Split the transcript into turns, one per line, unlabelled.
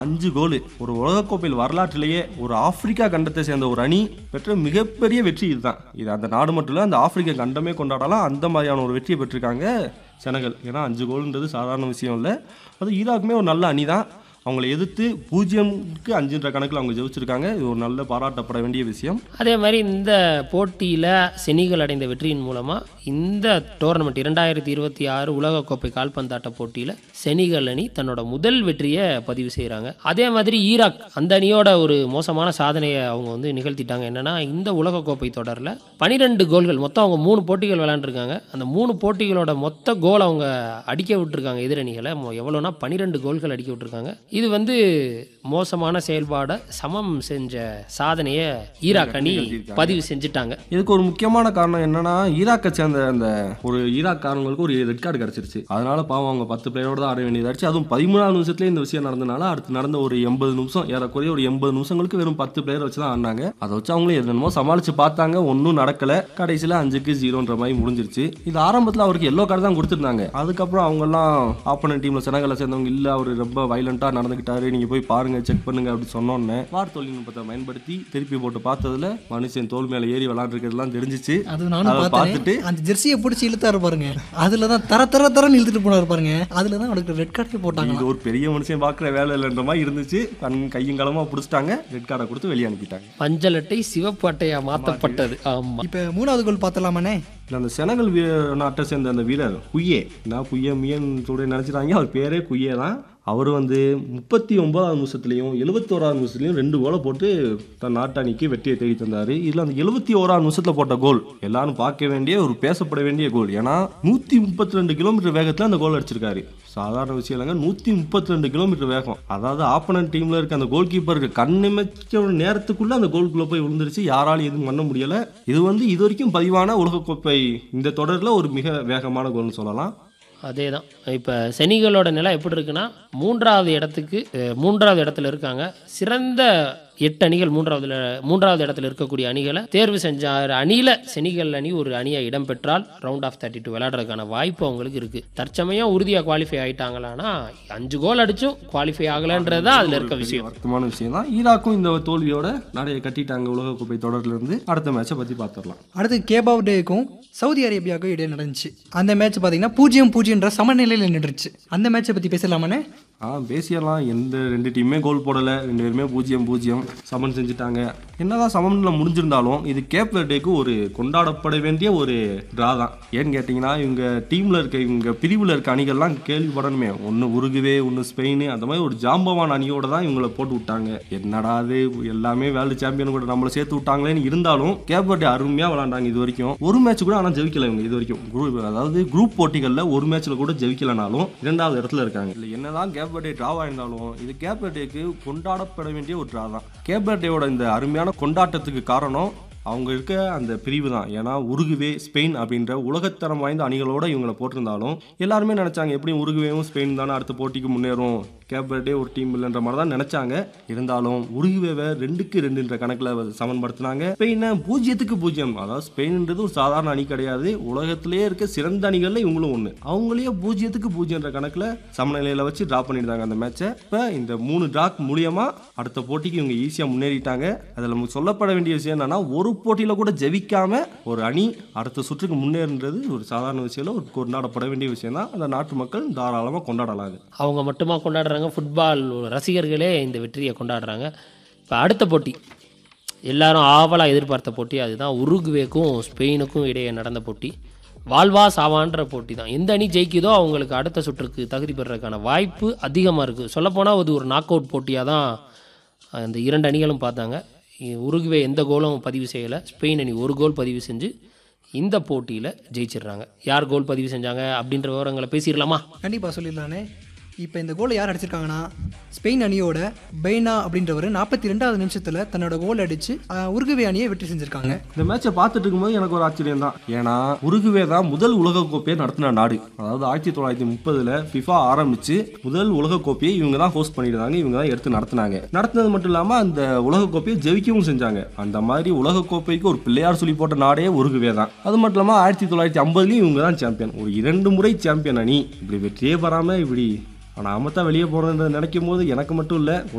அஞ்சு கோல் ஒரு உலகக்கோப்பையில் வரலாற்றிலேயே ஒரு ஆப்பிரிக்கா கண்டத்தை சேர்ந்த ஒரு அணி பெற்ற மிகப்பெரிய வெற்றி இதுதான் இது அந்த நாடு மட்டும் இல்லை அந்த ஆப்பிரிக்க கண்டமே கொண்டாடலாம் அந்த மாதிரியான ஒரு வெற்றியை பெற்றிருக்காங்க செனகல் ஏன்னா அஞ்சு கோல்ன்றது சாதாரண விஷயம் இல்லை அது ஈராக்குமே ஒரு நல்ல அணி தான் அவங்களை எதிர்த்து பூஜ்ஜியம்க்கு அஞ்சுன்ற கணக்கில் அவங்க ஜெயிச்சிருக்காங்க இது ஒரு நல்ல பாராட்டப்பட வேண்டிய விஷயம்
அதே மாதிரி இந்த போட்டியில் செனிகள் அடைந்த வெற்றியின் மூலமாக இந்த டோர்னமெண்ட் இரண்டாயிரத்தி இருபத்தி ஆறு உலகக்கோப்பை கால்பந்தாட்ட போட்டியில் செனிகள் அணி தன்னோட முதல் வெற்றியை பதிவு செய்கிறாங்க அதே மாதிரி ஈராக் அந்த அணியோட ஒரு மோசமான சாதனையை அவங்க வந்து நிகழ்த்திட்டாங்க என்னன்னா இந்த உலகக்கோப்பை தொடரில் பனிரெண்டு கோல்கள் மொத்தம் அவங்க மூணு போட்டிகள் விளையாண்டுருக்காங்க அந்த மூணு போட்டிகளோட மொத்த கோல் அவங்க அடிக்க விட்டுருக்காங்க எதிரணிகளை மொ- எவ்வளோனா பனிரெண்டு கோல்கள் அடிக்க விட்டுருக்காங்க இது வந்து மோசமான செயல்பாடை சமம் செஞ்ச சாதனையை ஈராக் அணி பதிவு செஞ்சுட்டாங்க
இதுக்கு ஒரு முக்கியமான காரணம் என்னன்னா ஈராக்கை சேர்ந்த அந்த ஒரு ஈராக்காரங்களுக்கு ஒரு ரெட் கார்டு கிடைச்சிருச்சு அதனால பாவம் அவங்க பத்து பிளேயரோட தான் ஆட வேண்டியதாச்சு அதுவும் பதிமூணாவது நிமிஷத்துல இந்த விஷயம் நடந்தனால அடுத்து நடந்த ஒரு எண்பது நிமிஷம் ஏறக்குறைய ஒரு எண்பது நிமிஷங்களுக்கு வெறும் பத்து பிளேயர் வச்சு தான் ஆடினாங்க அதை வச்சு அவங்களும் என்னமோ சமாளிச்சு பார்த்தாங்க ஒன்றும் நடக்கல கடைசியில் அஞ்சுக்கு ஜீரோன்ற மாதிரி முடிஞ்சிருச்சு இது ஆரம்பத்தில் அவருக்கு எல்லோ கார்டு தான் கொடுத்துருந்தாங்க அதுக்கப்புறம் அவங்கெல்லாம் ஆப்போனன்ட் டீம்ல செனகலை சேர்ந்தவங்க இல்ல அவர் ரொம்ப வைலண்டா நடந்துக்கிட்டாரு நீங்க போய் பாருங்க செக் பண்ணுங்க அப்படி சொன்னோன்னே வார் தொழில்நுட்பத்தை பயன்படுத்தி திருப்பி போட்டு பார்த்ததுல மனுஷன் தோல் மேல ஏறி விளாண்டுருக்கிறதுலாம் தெரிஞ்சிச்சு
அது நானும்
அதை
பார்த்தேன்
பார்த்துட்டு
அந்த ஜெர்சியை பிடிச்சி இழுத்தாரு பாருங்க அதுல தான் தர தர தரன்னு இழுத்துட்டு போனாரு பாருங்க அதுல தான் அவனுக்கு ரெட் கார்டே போட்டாங்க
இது ஒரு பெரிய மனுஷன் பார்க்குற வேலை இல்லைன்ற மாதிரி இருந்துச்சு கண் கையும் களமா பிடிச்சிட்டாங்க ரெட் கார்டை கொடுத்து வெளியே அனுப்பிட்டாங்க
மஞ்சள் அட்டை சிவப்பு அட்டையா மாற்றப்பட்டது ஆமா
இப்ப மூணாவது கோல் பார்த்தலாமாண்ணே
இல்ல, அந்த செனகல் வீர நாட்டை சேர்ந்த அந்த வீரர் குய்யே நான் குய்ய மியன் கூட நினைச்சிட்டாங்க அவர் பேரே குய்யே தான் அவர் வந்து முப்பத்தி ஒன்பதாவது நிமிஷத்துலையும் எழுபத்தோராவது நிமிஷத்துலையும் ரெண்டு கோலை போட்டு தன் நாட்டாணிக்கு வெற்றியை தேடி தந்தார் இதில் அந்த எழுபத்தி ஓராவது நிமிஷத்தில் போட்ட கோல் எல்லாரும் பார்க்க வேண்டிய ஒரு பேசப்பட வேண்டிய கோல் ஏன்னா நூற்றி முப்பத்தி ரெண்டு கிலோமீட்டர் வேகத்தில் அந்த கோல் அடிச்சிருக்காரு சாதாரண விஷயம் இல்லைங்க நூற்றி முப்பத்தி ரெண்டு கிலோமீட்டர் வேகம் அதாவது ஆப்பனன்ட் டீமில் இருக்க அந்த கோல் கீப்பருக்கு கண்ணிமைச்ச ஒரு நேரத்துக்குள்ள அந்த கோல்குள்ளே போய் விழுந்துருச்சு யாராலும் எதுவும் பண்ண முடியல இது வந்து இது வரைக்கும் பதிவான உலகக்கோப்பை இந்த தொடரில் ஒரு மிக வேகமான கோல்னு சொல்லலாம்
அதே தான் இப்போ செனிகளோட நிலை எப்படி இருக்குன்னா மூன்றாவது இடத்துக்கு அஹ், மூன்றாவது இடத்துல இருக்காங்க சிறந்த எட்டு அணிகள் மூன்றாவதுல மூன்றாவது இடத்துல இருக்கக்கூடிய அணிகளை தேர்வு செஞ்ச அணியில் செனிகள் அணி ஒரு அணியை இடம் பெற்றால் ரவுண்ட் ஆஃப் தேர்ட்டி டூ விளையாடுறதுக்கான வாய்ப்பு அவங்களுக்கு இருக்குது தற்சமயம் உறுதியாக குவாலிஃபை ஆயிட்டாங்களான்னா அஞ்சு கோல் அடிச்சும் குவாலிஃபை ஆகலைன்றது தான் அதில் இருக்க விஷயம்
வருத்தமான விஷயம் தான் ஈராக்கும் இந்த தோல்வியோட நடைய கட்டிட்டாங்க உலகக்கோப்பை தொடர்ல இருந்து அடுத்த மேட்சை பற்றி பார்த்துடலாம்
அடுத்து கேபாவ் டேக்கும் சவுதி அரேபியாவுக்கும் இடையே நடந்துச்சு அந்த மேட்ச் பார்த்தீங்கன்னா பூஜ்ஜியம் பூஜ்ஜியம்ன்ற சமநிலையில் நின்றுச்சு அந்த மேட்சை பற்றி பேசலாமாண்ணே
ஆ பேசிடலாம் எந்த ரெண்டு டீமுமே கோல் போடலை ரெண்டு பேருமே பூஜ்ஜியம் பூஜ்ஜியம் சமன் செஞ்சுட்டாங்க என்னதான் சமனில் முடிஞ்சிருந்தாலும் இது கேப் வெர்டேக்கு ஒரு கொண்டாடப்பட வேண்டிய ஒரு ட்ரா தான் ஏன்னு கேட்டிங்கன்னா இவங்க டீமில் இருக்க இவங்க பிரிவில் இருக்க அணிகள்லாம் கேள்விப்படணுமே ஒன்று உருகுவே ஒன்று ஸ்பெயின் அந்த மாதிரி ஒரு ஜாம்பவான் அணியோட தான் இவங்களை போட்டு விட்டாங்க என்னடா அது எல்லாமே வேர்ல்டு சாம்பியன் கூட நம்மளை சேர்த்து விட்டாங்களேன்னு இருந்தாலும் கேப் வெர்டே அருமையாக விளாண்டாங்க இது வரைக்கும் ஒரு மேட்ச் கூட ஆனால் ஜெயிக்கல இவங்க இது வரைக்கும் குரூப் அதாவது குரூப் போட்டிகளில் ஒரு மேட்ச்சில் கூட ஜெயிக்கலனாலும் இரண்டாவது இடத்துல இருக்காங்க இல்லை என்னதான் கேப் பர்டே ட்ராவ் ஆயிருந்தாலும் இது கேப் பர்டேக்கு கொண்டாடப்பட வேண்டிய ஒரு ட்ரா தான் கேப் பர்டேயோட இந்த அருமையான கொண்டாட்டத்துக்கு காரணம் அவங்க இருக்க அந்த பிரிவு தான் ஏன்னா உருகுவே ஸ்பெயின் அப்படின்ற உலகத்தரம் வாய்ந்த அணிகளோட இவங்களை போட்டிருந்தாலும் எல்லாருமே நினைச்சாங்க எப்படியும் உருகுவேவும் ஸ்பெயின் தானே அடுத்த போட்டிக்கு முன்னேறும் கேப் பர்டே ஒரு டீம் இல்லைன்ற மாதிரி தான் நினைச்சாங்க இருந்தாலும் உருகுவேவை ரெண்டுக்கு ரெண்டுன்ற கணக்கில் சமன்படுத்தினாங்க ஸ்பெயினை பூஜ்ஜியத்துக்கு பூஜ்ஜியம் அதாவது ஸ்பெயின்ன்றது ஒரு சாதாரண அணி கிடையாது உலகத்திலேயே இருக்க சிறந்த அணிகளில் இவங்களும் ஒன்று அவங்களையே பூஜ்ஜியத்துக்கு பூஜ்ஜியன்ற கணக்கில் சமநிலையில் வச்சு ட்ரா பண்ணியிருந்தாங்க அந்த மேட்சை இப்போ இந்த மூணு ட்ராக் மூலியமா அடுத்த போட்டிக்கு இவங்க ஈஸியாக முன்னேறிட்டாங்க அதில் நமக்கு சொல்லப்பட வேண்டிய விஷயம் என்னன்னா ஒரு போட்டியில் கூட ஜெயிக்காம ஒரு அணி அடுத்த சுற்றுக்கு முன்னேறுன்றது ஒரு சாதாரண விஷயம் இல்ல, ஒரு கொண்டாடப்பட வேண்டிய விஷயம் தான் அந்த நாட்டு மக்கள் தாராளமாக கொண்டாடலாம் அது
அவங்க மட்டுமா கொண்டாடுறாங்க ஃபுட்பால் ரசிகர்களே இந்த வெற்றியை கொண்டாடுறாங்க இப்போ அடுத்த போட்டி எல்லாரும் ஆவலாக எதிர்பார்த்த போட்டி அதுதான் உருகுவேக்கும் ஸ்பெயினுக்கும் இடையே நடந்த போட்டி வாழ்வா சாவான்ற போட்டி தான் எந்த அணி ஜெயிக்குதோ அவங்களுக்கு அடுத்த சுற்றுக்கு தகுதி பெறதுக்கான வாய்ப்பு அதிகமாக இருக்குது சொல்லப்போனால் அது ஒரு நாக் அவுட் போட்டியாக தான் அந்த இரண்டு அணிகளும் பார்த்தாங்க இ- உருகுவே எந்த கோலும் பதிவு செய்யலை ஸ்பெயின் அணி ஒரு கோல் பதிவு செஞ்சு இந்த போட்டியில் ஜெயிச்சிடுறாங்க யார் கோல் பதிவு செஞ்சாங்க அப்படின்ற விவரங்களை பேசிடலாமா
கண்டிப்பாக சொல்லிடலானே இப்போ இந்த கோலை யார் அடிச்சிருக்காங்கன்னா ஸ்பெயின் அணியோட பெய்னா அப்படின்றவர் நாற்பத்தி ரெண்டாவது நிமிஷத்தில் தன்னோட கோல் அடித்து உருகுவே அணியை வெற்றி செஞ்சுருக்காங்க
இந்த மேட்சை பார்த்துட்டு இருக்கும்போது எனக்கு ஒரு ஆச்சரியம் தான் ஏன்னா உருகுவே தான் முதல் உலகக்கோப்பையை நடத்தின நாடு அதாவது ஆயிரத்தி தொள்ளாயிரத்தி முப்பதுல ஃபிஃபா ஆரம்பிச்சு முதல் உலகக்கோப்பையை இவங்க தான் ஹோஸ்ட் பண்ணியிருந்தாங்க இவங்க தான் எடுத்து நடத்தினாங்க நடத்தினது மட்டும் இல்லாமல் அந்த உலகக்கோப்பையை ஜெயிக்கவும் செஞ்சாங்க அந்த மாதிரி உலகக்கோப்பைக்கு ஒரு பிள்ளையார் சொல்லி போட்ட நாடே உருகுவே தான் அது மட்டும் இல்லாமல் ஆயிரத்தி தொள்ளாயிரத்தி ஐம்பதுலேயும் இவங்க தான் சாம்பியன் ஒரு இரண்டு முறை சாம்பியன் அணி இப்படி வெற்றியே வராமல் இப்படி ஆனால் அமத்தா வெளியே போகிறத நினைக்கும் போது எனக்கு மட்டும் இல்லை